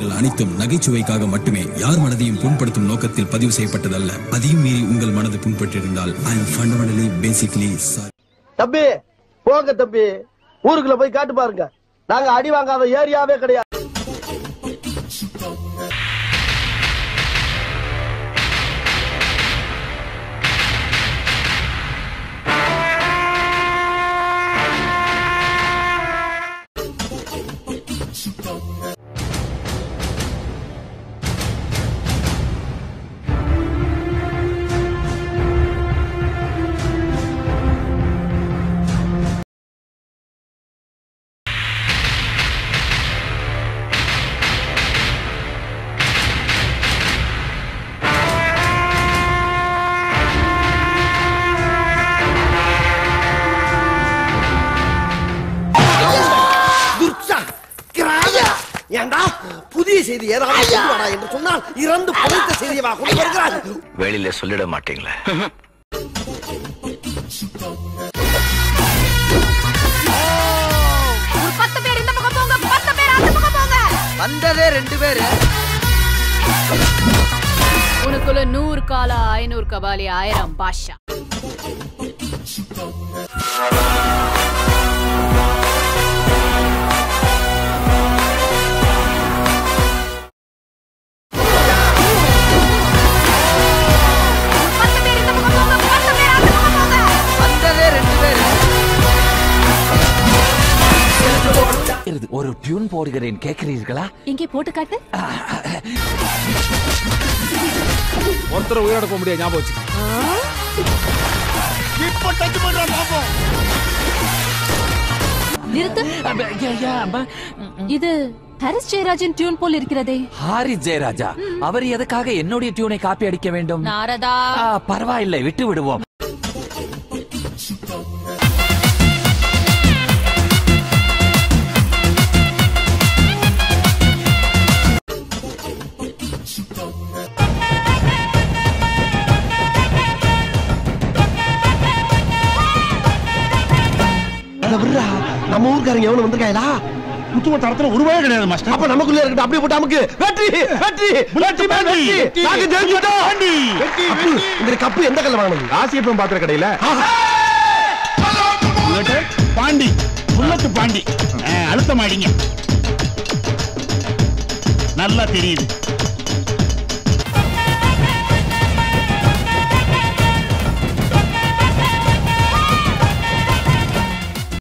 காட்சிகள் அனைத்தும் நகைச்சுவைக்காக மட்டுமே யார் மனதையும் புண்படுத்தும் நோக்கத்தில் பதிவு செய்யப்பட்டதல்ல அதையும் மீறி உங்கள் மனது புண்பட்டிருந்தால் I am fundamentally basically sorry தம்பி போங்க தம்பி ஊருக்குள்ள போய் காட்டு பாருங்க நாங்க அடி வாங்காத ஏரியாவே கிடையாது ஏண்டா புதிய செய்தி ஏதாவது கொண்டு வாடா என்று சொன்னால் இறந்து புதைத்த செய்தியவா கொண்டு வருகிறார் வெளியில சொல்லிட மாட்டீங்களே ஒரு பத்து பேர் இந்த பக்கம் போங்க பத்து பேர் அந்த பக்கம் போங்க வந்ததே ரெண்டு பேரு உனக்குள்ள நூறு கால ஐநூறு கபாலி ஆயிரம் பாஷா பத்து பேர் இந்த பக்கம் போங்க பத்து பேர் அந்த பக்கம் போங்க வந்ததே ரெண்டு பேரு ஒரு டியூன் போடுகிறேன் கேட்கிறீர்களா இங்கே போட்டு காட்டு ஒருத்தர் உயிரோட போக முடியாது ஞாபகம் வச்சுக்க நிறுத்து இது ஹரிஸ் ஜெயராஜன் டியூன் போல் இருக்கிறதே ஹாரி ஜெயராஜா அவர் எதுக்காக என்னுடைய டியூனை காப்பி அடிக்க வேண்டும் நாரதா ஆ, பரவாயில்லை விட்டு விடுவோம் அத விடுறா நம்ம ஊர்க்காரங்க எவனு வந்திருக்காங்களா புத்துவ தரத்துல உருவாக கிடையாது மாஸ்டர் அப்ப நமக்குள்ள இருக்கட்டும் அப்படியே போட்டு நமக்கு வெற்றி வெற்றி வெற்றி மேல் வெற்றி நாங்க ஜெயிச்சிட்டோம் அப்பு, இந்த கப்பு எந்த கல்ல வாங்கினது ராசியப்பம் பாத்திர கடையில பாண்டி புல்லத்து பாண்டி அழுத்தம் அடிங்க நல்லா தெரியுது